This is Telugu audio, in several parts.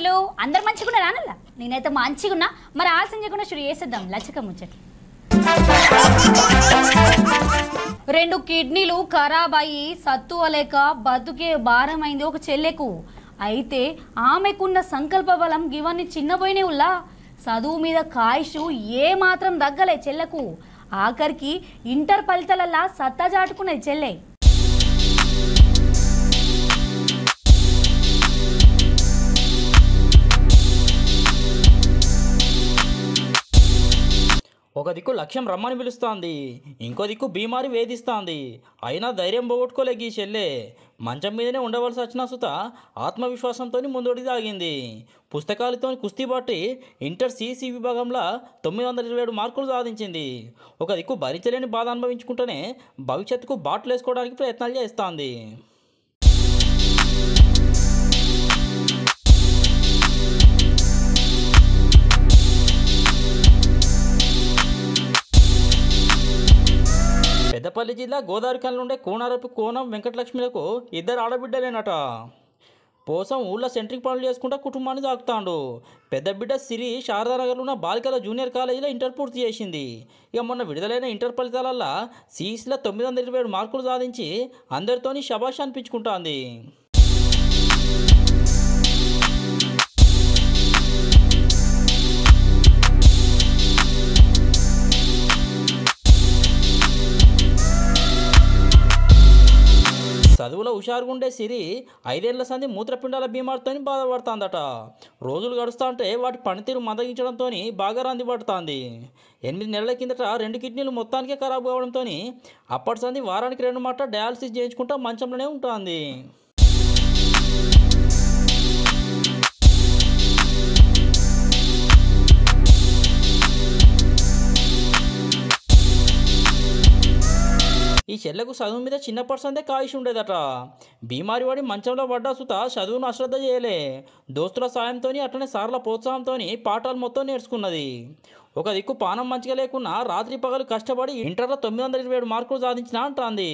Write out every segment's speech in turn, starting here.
దోస్తులు అందరు మంచిగా రానల్లా నేనైతే మంచిగా ఉన్నా మరి ఆలస్యం చేయకుండా షురు చేసేద్దాం లచ్చక ముచ్చట్లు రెండు కిడ్నీలు ఖరాబ్ అయ్యి సత్తువలేక బతుకే భారమైంది ఒక చెల్లెకు అయితే ఆమెకున్న సంకల్ప బలం ఇవన్నీ చిన్నపోయినే ఉల్లా చదువు మీద కాయిషు ఏ మాత్రం దగ్గలే చెల్లెకు ఆఖరికి ఇంటర్ ఫలితాలల్లా సత్తా చాటుకున్నది చెల్లె ఒక దిక్కు లక్ష్యం రమ్మని పిలుస్తోంది ఇంకో దిక్కు బీమారి వేధిస్తోంది అయినా ధైర్యం పోగొట్టుకోలేక ఈ చెల్లె మంచం మీదనే ఉండవలసి వచ్చిన సుత ఆత్మవిశ్వాసంతో ముందొడికి సాగింది పుస్తకాలతో కుస్తీ పట్టి ఇంటర్ సిసి విభాగంలో తొమ్మిది వందల ఇరవై ఏడు మార్కులు సాధించింది ఒక దిక్కు భరించలేని బాధ అనుభవించుకుంటూనే భవిష్యత్తుకు బాటలు వేసుకోవడానికి ప్రయత్నాలు చేస్తోంది పెద్దపల్లి జిల్లా గోదావరి కల్ నుండే కోనారపు కోనం వెంకటలక్ష్మిలకు ఇద్దరు ఆడబిడ్డలేనట పోసం ఊళ్ళో సెంట్రింగ్ పనులు చేసుకుంటా కుటుంబాన్ని సాగుతాడు పెద్ద బిడ్డ సిరి శారదానగర్లో ఉన్న బాలికల జూనియర్ కాలేజీలో ఇంటర్ పూర్తి చేసింది ఇక మొన్న విడుదలైన ఇంటర్ ఫలితాలల్లో సిఈసీలో తొమ్మిది వందల ఇరవై ఏడు మార్కులు సాధించి అందరితోని శబాష్ అనిపించుకుంటోంది చదువులో హుషారుగుండే సిరి ఐదేళ్ల సంది మూత్రపిండాల బీమార్తో బాధపడుతుందట రోజులు గడుస్తూ ఉంటే వాటి పనితీరు మందగించడంతో బాగా రంది పడుతుంది ఎనిమిది నెలల కిందట రెండు కిడ్నీలు మొత్తానికే ఖరాబ్ కావడంతో అప్పటి సంది వారానికి రెండు మాట డయాలసిస్ చేయించుకుంటా మంచంలోనే ఉంటుంది ఈ చెల్లెకు చదువు మీద చిన్నప్పటి సందే కాయిష్ ఉండేదట బీమారి వాడి మంచంలో పడ్డా సుత చదువును అశ్రద్ధ చేయలే దోస్తుల సాయంతో అట్లనే సార్ల ప్రోత్సాహంతో పాఠాలు మొత్తం నేర్చుకున్నది ఒక దిక్కు పానం మంచిగా లేకున్నా రాత్రి పగలు కష్టపడి ఇంటర్లో తొమ్మిది వందల ఇరవై ఏడు మార్కులు సాధించిన అంటాంది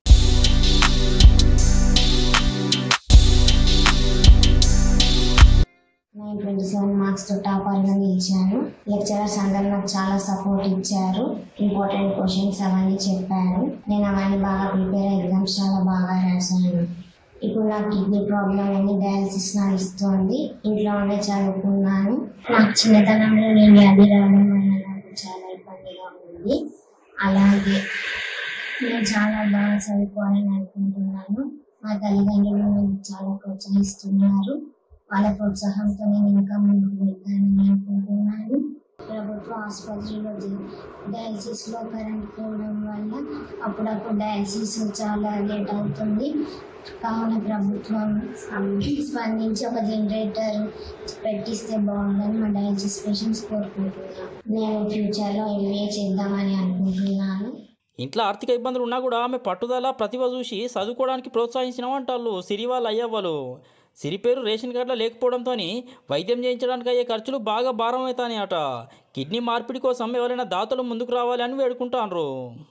నేను ట్వంటీ సెవెన్ మార్క్స్ తో టాపర్గా నిలిచాను లెక్చరర్స్ అందరూ నాకు చాలా సపోర్ట్ ఇచ్చారు ఇంపార్టెంట్ క్వశ్చన్స్ అవన్నీ చెప్పారు నేను అవన్నీ బాగా ప్రిపేర్ అయ్యి ఎగ్జామ్స్ చాలా బాగా రాశాను ఇప్పుడు నాకు కిడ్నీ ప్రాబ్లం అని డయాలసిస్ నడుస్తుంది ఇంట్లో ఉండే చదువుకున్నాను నాకు చిన్నతనంలో నేను వ్యాధి రావడం వల్ల నాకు చాలా ఇబ్బందిగా ఉంది అలాగే నేను చాలా బాగా చదువుకోవాలని అనుకుంటున్నాను మా తల్లిదండ్రులు నన్ను చాలా ప్రోత్సహిస్తున్నారు వాళ్ళ ప్రోత్సాహంతో నేను ఇంకా ముందుకు వెళ్తానని అనుకుంటున్నాను ప్రభుత్వ ఆసుపత్రిలో డయాలసిస్లో కరెంట్ పోవడం వల్ల అప్పుడప్పుడు డయాలసిస్ చాలా లేట్ అవుతుంది కావున ప్రభుత్వం స్పందించి ఒక జనరేటర్ పెట్టిస్తే బాగుందని మా డయాలసిస్ పేషెంట్స్ కోరుకుంటున్నాను నేను ఫ్యూచర్లో ఎంబీఏ చేద్దామని అనుకుంటున్నాను ఇంట్లో ఆర్థిక ఇబ్బందులు ఉన్నా కూడా ఆమె పట్టుదల ప్రతిభ చూసి చదువుకోవడానికి ప్రోత్సహించినామంటారు సిరి వాళ్ళ అయ్యవ్వలు సిరి పేరు రేషన్ కార్డులో లేకపోవడంతో వైద్యం చేయించడానికి అయ్యే ఖర్చులు బాగా భారం అవుతాయి అట కిడ్నీ మార్పిడి కోసం ఎవరైనా దాతలు ముందుకు రావాలి అని వేడుకుంటాండ్రు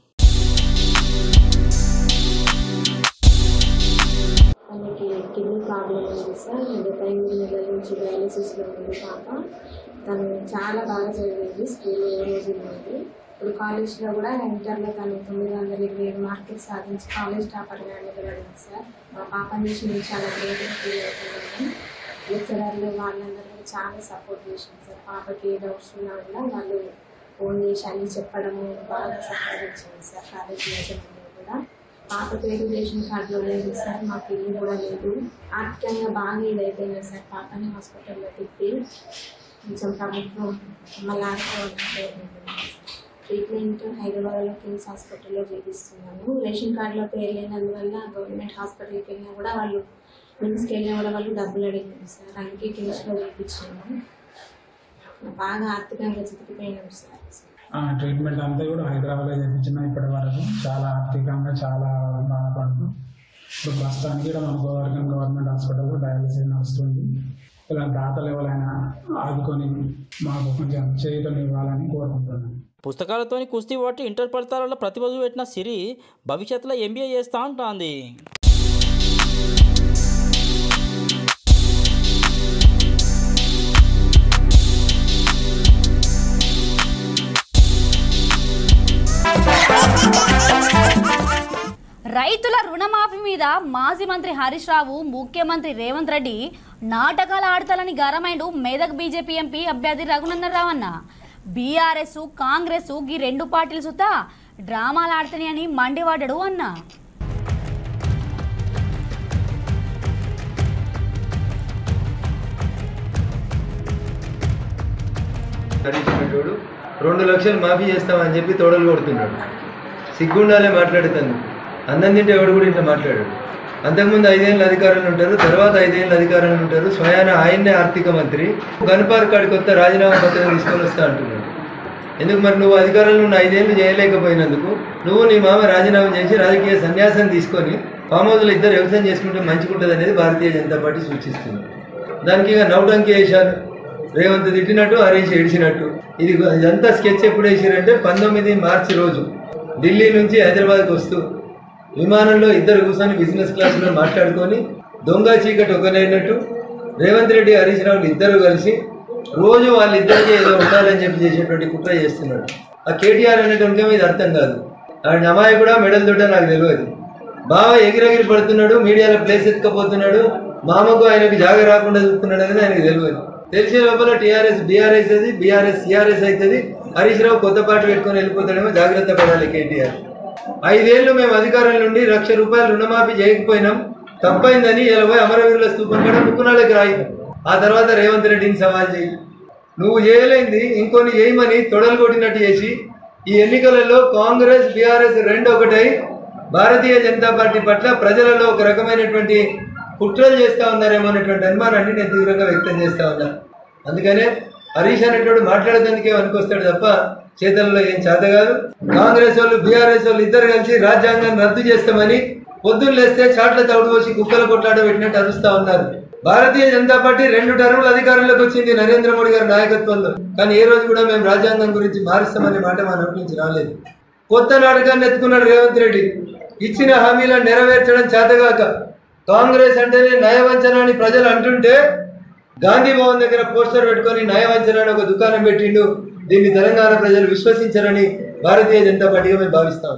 వాళ్ళకి కిడ్నీ ప్రాబ్లం ఉంది సార్ డెబ్బై ఎనిమిది నెలల నుంచి డయాలసిస్లో ఉంది పాప తను చాలా బాగా చదివింది స్కూల్లో ఏ రోజు ఉంది ఇప్పుడు కాలేజ్లో కూడా ఇంటర్లో తను తొమ్మిది వందల ఇరవై ఏడు మార్కులు సాధించి కాలేజ్ టాపర్గా నిలబడింది సార్ మా పాపని చూసి నేను చాలా గ్రేట్గా ఫీల్ అవుతున్నాను లెక్చరర్లు వాళ్ళందరూ కూడా చాలా సపోర్ట్ చేసింది సార్ పాపకి ఏ డౌట్స్ ఉన్నా కూడా వాళ్ళు ఫోన్ చేసి అన్ని చెప్పడము బాగా సహకరించింది సార్ కాలేజ్ యాజమాన్యం కూడా పాప పేరు రేషన్ కార్డులో లేదు సార్ మాకు ఇల్లు కూడా లేదు ఆర్థికంగా బాగా ఇదైపోయింది సార్ పాపని హాస్పిటల్లో తిప్పి కొంచెం ప్రభుత్వం మళ్ళీ ఆడుకోవాలంటే ట్రీట్మెంట్ హైదరాబాద్లో కిమ్స్ హాస్పిటల్లో చేపిస్తున్నాను రేషన్ కార్డులో పేరు లేనందువల్ల గవర్నమెంట్ హాస్పిటల్కి వెళ్ళినా కూడా వాళ్ళు మిమ్స్కి వెళ్ళినా కూడా వాళ్ళు డబ్బులు అడిగారు సార్ అందుకే కిమ్స్లో చేయించాము బాగా ఆర్థికంగా చితికిపోయినాం సార్ ఆ ట్రీట్మెంట్ అంతా కూడా హైదరాబాద్లో చేయించిన ఇప్పటి వరకు చాలా ఆర్థికంగా చాలా బాధపడుతూ ఇప్పుడు ప్రస్తుతానికి ఇక్కడ మన గోవర్గం గవర్నమెంట్ హాస్పిటల్లో డయాలసిస్ నడుస్తుంది ఇలా దాతలు ఎవరైనా ఆదుకొని మాకు కొంచెం చేయుతలు ఇవ్వాలని కోరుకుంటున్నాను పుస్తకాలతోని కుస్తీ పట్టి ఇంటర్ ఫలితాలలో ప్రతిభ పెట్టిన సిరి భవిష్యత్తులో ఎంబీఏ చేస్తా అంటాంది రైతుల రుణమాఫీ మీద మాజీ మంత్రి హరీష్ రావు ముఖ్యమంత్రి రేవంత్ రెడ్డి నాటకాలు ఆడతాలని గరమైండు మెదక్ బీజేపీ ఎంపీ అభ్యర్థి రఘునందన్ రావు అన్న బీఆర్ఎస్ కాంగ్రెస్ ఈ రెండు పార్టీలు సుత డ్రామాలు ఆడతాని అని మండివాడడు అన్న కడించినట్టు రెండు లక్షలు మాఫీ చేస్తామని చెప్పి తోడలు కొడుతున్నాడు సిగ్గుండాలే మాట్లాడుతుంది అన్నం తింటే ఎవడు కూడా ఇట్లా మాట్లాడాడు అంతకుముందు ఐదేళ్ళు అధికారులు ఉంటారు తర్వాత ఐదేళ్ళు అధికారులు ఉంటారు స్వయాన ఆయన్నే ఆర్థిక మంత్రి గన్పార్ కాడికి కొత్త రాజీనామా పత్రం తీసుకొని వస్తా అంటున్నాడు ఎందుకు మరి నువ్వు అధికారంలో ఉన్న ఐదేళ్ళు చేయలేకపోయినందుకు నువ్వు నీ మామ రాజీనామా చేసి రాజకీయ సన్యాసం తీసుకొని ఫామ్ హౌస్లో ఇద్దరు వ్యవసాయం చేసుకుంటే మంచిగుంటుంది అనేది భారతీయ జనతా పార్టీ సూచిస్తుంది దానికి ఇక నౌటంకి వేశారు రేవంత్ తిట్టినట్టు హరీష్ ఏడిచినట్టు ఇది ఇదంతా స్కెచ్ ఎప్పుడు వేసారంటే పంతొమ్మిది మార్చి రోజు ఢిల్లీ నుంచి హైదరాబాద్కి వస్తూ విమానంలో ఇద్దరు కూర్చొని బిజినెస్ క్లాస్లో మాట్లాడుకొని దొంగ చీకటి ఒకనైనట్టు రేవంత్ రెడ్డి హరీష్ రావులు ఇద్దరు కలిసి రోజు వాళ్ళిద్దరికి ఏదో ఉండాలని చెప్పి చేసేటువంటి కుట్ర చేస్తున్నాడు ఆ కేటీఆర్ అనేటువంటి ఇది అర్థం కాదు ఆవిడ అమ్మాయి కూడా మెడల్ తోట నాకు తెలియదు బాగా ఎగిరెగిరి పడుతున్నాడు మీడియాలో ప్లేస్ ఎత్తుకపోతున్నాడు మామకు ఆయనకు జాగ రాకుండా చూస్తున్నాడు అనేది ఆయనకు తెలియదు తెలిసే లోపల టీఆర్ఎస్ బీఆర్ఎస్ అది బీఆర్ఎస్ సిఆర్ఎస్ అవుతుంది హరీష్ రావు కొత్త పార్టీ పెట్టుకొని వెళ్ళిపోతాడేమో జాగ్రత్త పడాలి కేటీఆర్ ఐదేళ్లు మేము అధికారం నుండి లక్ష రూపాయలు రుణమాఫీ చేయకపోయినాం తప్పైందని ఇలా పోయి అమరవీరుల స్తూపం కూడా ముక్కునాళ్ళకి రాయి ఆ తర్వాత రేవంత్ రెడ్డిని సవాల్ చేయి నువ్వు చేయలేంది ఇంకొని చేయమని తొడలు కొట్టినట్టు చేసి ఈ ఎన్నికలలో కాంగ్రెస్ బీఆర్ఎస్ రెండు ఒకటై భారతీయ జనతా పార్టీ పట్ల ప్రజలలో ఒక రకమైనటువంటి కుట్రలు చేస్తా ఉన్నారేమో అనేటువంటి అనుమానాన్ని నేను తీవ్రంగా వ్యక్తం చేస్తా ఉన్నా అందుకనే హరీష్ అనేటువంటి మాట్లాడేందుకే వస్తాడు తప్ప చేతల్లో ఏం చేత కాదు కాంగ్రెస్ వాళ్ళు బీఆర్ఎస్ వాళ్ళు ఇద్దరు కలిసి రాజ్యాంగాన్ని రద్దు చేస్తామని పొద్దున్న లేస్తే చాట్ల తవుడు పోసి కుక్కల కొట్లాట పెట్టినట్టు అరుస్తా ఉన్నారు భారతీయ జనతా పార్టీ రెండు టర్ములు అధికారంలోకి వచ్చింది నరేంద్ర మోడీ గారి నాయకత్వంలో కానీ ఏ రోజు కూడా మేము రాజ్యాంగం గురించి మారుస్తామనే మాట మా నోటి నుంచి రాలేదు కొత్త నాటకాన్ని ఎత్తుకున్నాడు రేవంత్ రెడ్డి ఇచ్చిన హామీలను నెరవేర్చడం చేతగాక కాంగ్రెస్ అంటేనే నయవంచన అని ప్రజలు అంటుంటే గాంధీ భవన్ దగ్గర పోస్టర్ పెట్టుకొని నయవంచన అని ఒక దుకాణం పెట్టిండు దీన్ని తెలంగాణ ప్రజలు విశ్వసించరని భారతీయ జనతా పార్టీగా మేము భావిస్తాం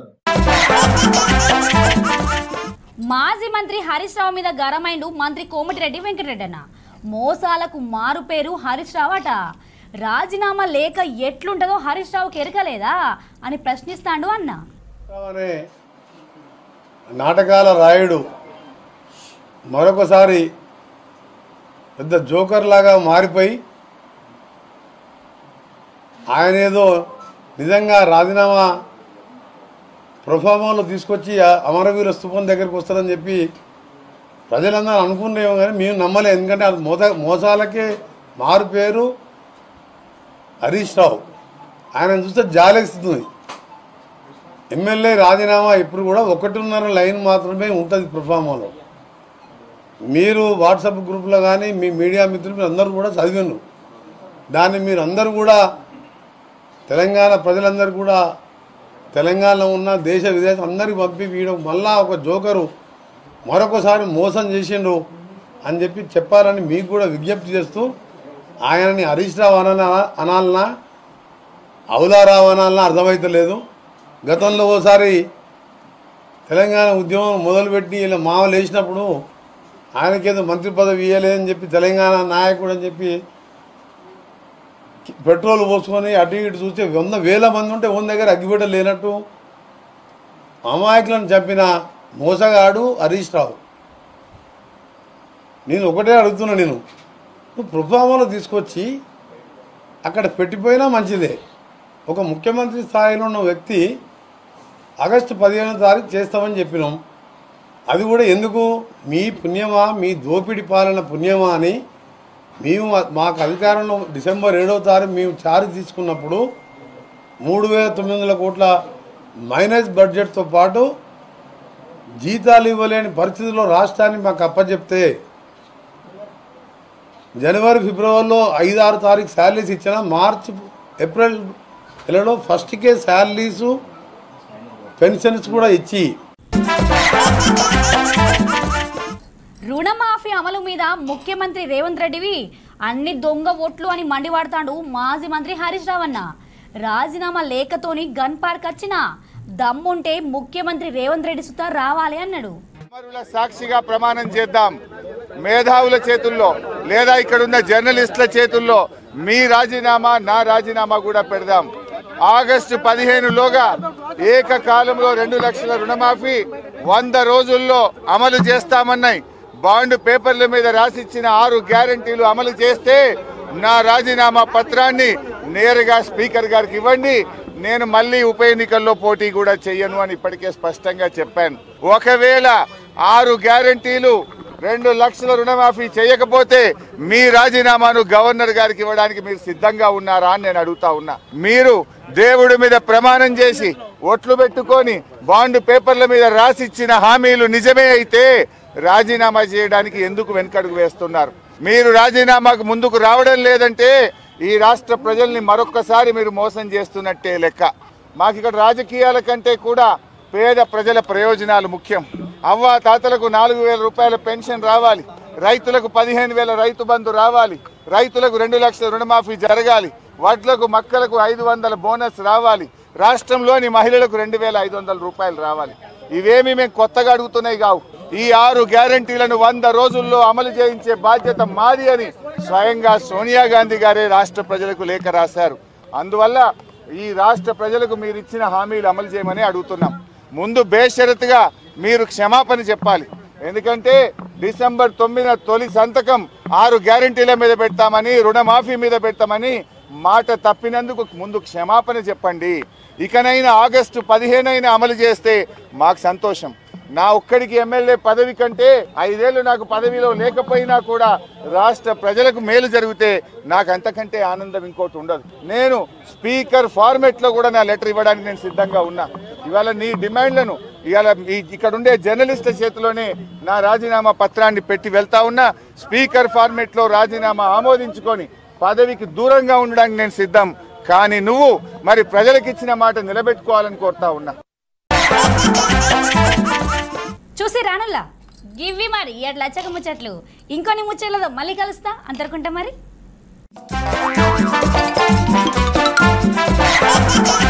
మాజీ మంత్రి హరీష్ రావు మీద గరమైండు మంత్రి కోమటిరెడ్డి వెంకటరెడ్డి అన్న మోసాలకు మారు పేరు హరీష్ రావు అట రాజీనామా లేక ఎట్లుంటుందో హరీష్ రావుకి ఎరకలేదా అని ప్రశ్నిస్తాడు అన్న అనే నాటకాల రాయుడు మరొకసారి పెద్ద జోకర్ లాగా మారిపోయి ఆయన ఏదో నిజంగా రాజీనామా ప్రొఫామాలో తీసుకొచ్చి ఆ అమరవీర స్థూపం దగ్గరికి వస్తారని చెప్పి ప్రజలందరూ అనుకునేమో కానీ మేము నమ్మలేదు ఎందుకంటే అది మోస మోసాలకే మారు పేరు హరీష్ రావు ఆయన చూస్తే జాలేస్తుంది ఎమ్మెల్యే రాజీనామా ఇప్పుడు కూడా ఒకటిన్నర లైన్ మాత్రమే ఉంటుంది ప్రొఫామాలో మీరు వాట్సాప్ గ్రూప్లో కానీ మీ మీడియా మిత్రులు అందరూ కూడా చదివిండ్రు దాన్ని మీరు అందరూ కూడా తెలంగాణ ప్రజలందరూ కూడా తెలంగాణలో ఉన్న దేశ విదేశం అందరికి పంపి వీడు మళ్ళా ఒక జోకరు మరొకసారి మోసం చేసిండు అని చెప్పి చెప్పాలని మీకు కూడా విజ్ఞప్తి చేస్తూ ఆయనని హరీష్ రావు అన అనాలనా అవులారావు అనాలనా అర్థమవుతలేదు గతంలో ఓసారి తెలంగాణ ఉద్యమం మొదలుపెట్టి ఇలా మామూలు వేసినప్పుడు ఆయనకేదో మంత్రి పదవి ఇవ్వలేదని చెప్పి తెలంగాణ నాయకుడు అని చెప్పి పెట్రోల్ పోసుకొని అటు ఇటు చూస్తే వంద వేల మంది ఉంటే వంద దగ్గర అగ్గిపెట్ట లేనట్టు అమాయకులను చంపిన మోసగాడు హరీష్ రావు నేను ఒకటే అడుగుతున్నా నేను నువ్వు ప్రభావంలో తీసుకొచ్చి అక్కడ పెట్టిపోయినా మంచిదే ఒక ముఖ్యమంత్రి స్థాయిలో ఉన్న వ్యక్తి ఆగస్టు పదిహేనో తారీఖు చేస్తామని చెప్పినాం అది కూడా ఎందుకు మీ పుణ్యమా మీ దోపిడి పాలన పుణ్యమా అని మేము మాకు అధికారంలో డిసెంబర్ ఏడవ తారీఖు మేము చార్జ్ తీసుకున్నప్పుడు మూడు వేల తొమ్మిది వందల కోట్ల మైనస్ బడ్జెట్తో పాటు జీతాలు ఇవ్వలేని పరిస్థితుల్లో రాష్ట్రాన్ని మాకు అప్పచెప్తే జనవరి ఫిబ్రవరిలో ఐదు ఆరు తారీఖు శాలరీస్ ఇచ్చిన మార్చ్ ఏప్రిల్ నెలలో ఫస్ట్కే శాలరీసు పెన్షన్స్ కూడా ఇచ్చి రుణమాఫీ అమలు మీద ముఖ్యమంత్రి రేవంత్ రెడ్డివి అన్ని దొంగ ఓట్లు అని మండివాడతాడు మాజీ మంత్రి హరీష్ రావు అన్న రాజీనామా లేఖతోని గన్ పార్క్ వచ్చిన దమ్ముంటే ముఖ్యమంత్రి రేవంత్ రెడ్డి సుతా రావాలి అన్నాడు అమరుల సాక్షిగా ప్రమాణం చేద్దాం మేధావుల చేతుల్లో లేదా ఇక్కడ ఉన్న జర్నలిస్టుల చేతుల్లో మీ రాజీనామా నా రాజీనామా కూడా పెడదాం ఆగస్టు పదిహేనులోగా ఏకకాలంలో రెండు లక్షల రుణమాఫీ వంద రోజుల్లో అమలు చేస్తామన్నాయి బాండ్ పేపర్ల మీద రాసిచ్చిన ఆరు గ్యారంటీలు అమలు చేస్తే నా రాజీనామా పత్రాన్ని నేరుగా స్పీకర్ గారికి ఇవ్వండి నేను మళ్ళీ ఉప ఎన్నికల్లో పోటీ కూడా చెయ్యను అని ఇప్పటికే స్పష్టంగా చెప్పాను ఒకవేళ ఆరు గ్యారంటీలు రెండు లక్షల రుణమాఫీ చేయకపోతే మీ రాజీనామాను గవర్నర్ గారికి ఇవ్వడానికి మీరు సిద్ధంగా ఉన్నారా అని నేను అడుగుతా ఉన్నా మీరు దేవుడి మీద ప్రమాణం చేసి ఒట్లు పెట్టుకొని బాండ్ పేపర్ల మీద రాసిచ్చిన హామీలు నిజమే అయితే రాజీనామా చేయడానికి ఎందుకు వెనకడుగు వేస్తున్నారు మీరు రాజీనామాకు ముందుకు రావడం లేదంటే ఈ రాష్ట్ర ప్రజల్ని మరొక్కసారి మీరు మోసం చేస్తున్నట్టే లెక్క మాకు ఇక్కడ రాజకీయాల కంటే కూడా పేద ప్రజల ప్రయోజనాలు ముఖ్యం అవ్వ తాతలకు నాలుగు వేల రూపాయల పెన్షన్ రావాలి రైతులకు పదిహేను వేల రైతు బంధు రావాలి రైతులకు రెండు లక్షల రుణమాఫీ జరగాలి వడ్లకు మక్కలకు ఐదు వందల బోనస్ రావాలి రాష్ట్రంలోని మహిళలకు రెండు వేల ఐదు వందల రూపాయలు రావాలి ఇవేమి మేము కొత్తగా అడుగుతున్నాయి కావు ఈ ఆరు గ్యారంటీలను వంద రోజుల్లో అమలు చేయించే బాధ్యత మాది అని స్వయంగా సోనియా గాంధీ గారే రాష్ట్ర ప్రజలకు లేఖ రాశారు అందువల్ల ఈ రాష్ట్ర ప్రజలకు మీరు ఇచ్చిన హామీలు అమలు చేయమని అడుగుతున్నాం ముందు బేషరతుగా మీరు క్షమాపణ చెప్పాలి ఎందుకంటే డిసెంబర్ తొమ్మిదిన తొలి సంతకం ఆరు గ్యారంటీల మీద పెడతామని రుణమాఫీ మీద పెడతామని మాట తప్పినందుకు ముందు క్షమాపణ చెప్పండి ఇకనైనా ఆగస్టు పదిహేనైనా అమలు చేస్తే మాకు సంతోషం నా ఒక్కడికి ఎమ్మెల్యే పదవి కంటే ఐదేళ్లు నాకు పదవిలో లేకపోయినా కూడా రాష్ట్ర ప్రజలకు మేలు జరిగితే నాకు అంతకంటే ఆనందం ఇంకోటి ఉండదు నేను స్పీకర్ ఫార్మెట్లో కూడా నా లెటర్ ఇవ్వడానికి నేను సిద్ధంగా ఉన్నా ఇవాళ నీ డిమాండ్లను ఇవాళ ఈ- ఇక్కడ ఉండే జర్నలిస్టుల చేతిలోనే నా రాజీనామా పత్రాన్ని పెట్టి వెళ్తా ఉన్నా స్పీకర్ ఫార్మెట్లో రాజీనామా ఆమోదించుకొని పదవికి దూరంగా ఉండడానికి నేను సిద్ధం కానీ నువ్వు మరి ప్రజలకు ఇచ్చిన మాట నిలబెట్టుకోవాలని కోరుతా ఉన్నా చూసి రానుల్లా గివ్వి మరి ఎట్లా లచ్చక ముచ్చట్లు ఇంకొన్ని ముచ్చట్లతో మళ్ళీ కలుస్తా అంతరుకుంటా మరి